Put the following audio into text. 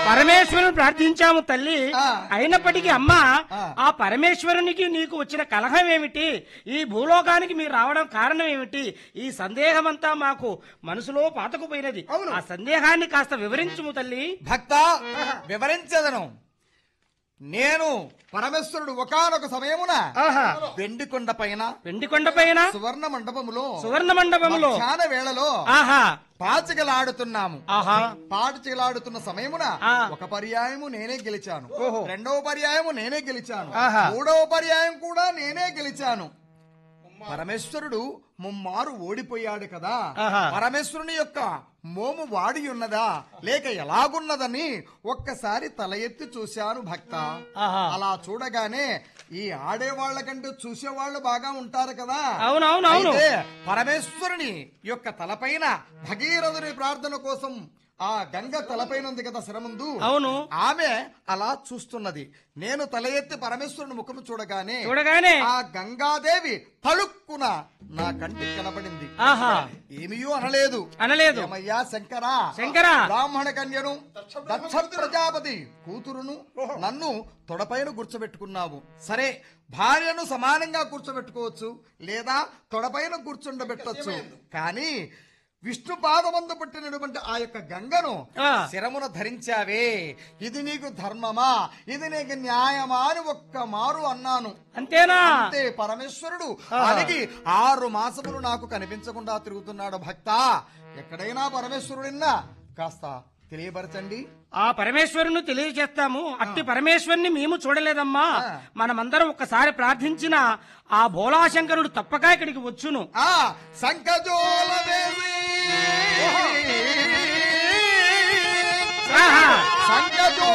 పరమేశ్వరుని ప్రార్థించాము తల్లి ఆ. అయినప్పటికీ అమ్మ ఆ. ఆ పరమేశ్వరునికి నీకు వచ్చిన కలహం ఏమిటి ఈ భూలోకానికి మీరు రావడం కారణం ఏమిటి ఈ సందేహం అంతా మాకు మనసులో పాతకుపోయినది అవును. ఆ సందేహాన్ని కాస్త వివరించుము తల్లి భక్త వివరించదను నేను పరమేశ్వరుడు ఒకానొక సమయమున ఆహా వెండి కొండ పైన వెండి కొండ పైన సువర్ణ మండపములో సువర్ణ మండపంలో మధ్యాహ్న వేళలో ఆహా పాచికలాడుతున్నాము ఆహా పాచికలాడుతున్న సమయమున ఆ. ఒక పర్యాయము నేనే గెలిచాను ఓహో. రెండవ పర్యాయము నేనే గెలిచాను ఆహా. మూడవ పర్యాయం కూడా నేనే గెలిచాను పరమేశ్వరుడు ముమ్మారు ఓడిపోయాడు కదా ఆహా. పరమేశ్వరుని యొక్క మోము వాడి ఉన్నదా లేక ఎలాగున్నదని ఒక్కసారి తల ఎత్తి చూశాను భక్త ఆహా. అలా చూడగానే ఈ ఆడేవాళ్ల కంటే చూసేవాళ్ళు బాగా ఉంటారు కదా అవునవునవును అయితే పరమేశ్వరుని యొక్క తలపైన భగీరథుని ప్రార్థన కోసం ఆ గంగ తలపైన ఉంది కదా శరముందు అవును ఆమె అలా చూస్తున్నది నేను తల ఎత్తి పరమేశ్వరుని ముఖము చూడగానే చూడగానే ఆ గంగాదేవి తలుక్కున నా కంటికి కనపడింది ఆహా ఏమీయూ అనలేదు అనలేదు ఏమయ్యా శంకరా శంకరా. బ్రాహ్మణ కన్యను దక్ష ప్రజాపతి కూతురును నన్ను తొడపైన కూర్చోబెట్టుకున్నావు సరే భార్యను సమానంగా కూర్చోబెట్టుకోవచ్చు లేదా తొడపైన కూర్చుండబెట్టొచ్చు కానీ విష్ణు పాదమందు పుట్టినటువంటి ఆ యొక్క గంగను ఆ. శిరమున ధరించావే ఇది నీకు ధర్మమా ఇది నీకు న్యాయమా అని ఒక్క మారు అన్నాను అంతేనా అంతే పరమేశ్వరుడు అలిగి ఆరు మాసములు నాకు కనిపించకుండా తిరుగుతున్నాడు భక్త ఎక్కడైనా పరమేశ్వరుడిన్నా కాస్త తెలియపరచండి ఆ పరమేశ్వరుని తెలియజేస్తాము అట్టి పరమేశ్వరుని మేము చూడలేదమ్మా ఆ. మనమందరం ఒక్కసారి ప్రార్థించిన ఆ భోలాశంకరుడు తప్పక ఇక్కడికి వచ్చును ఆ శంఖజోల వేసి ఆహా. శంఖ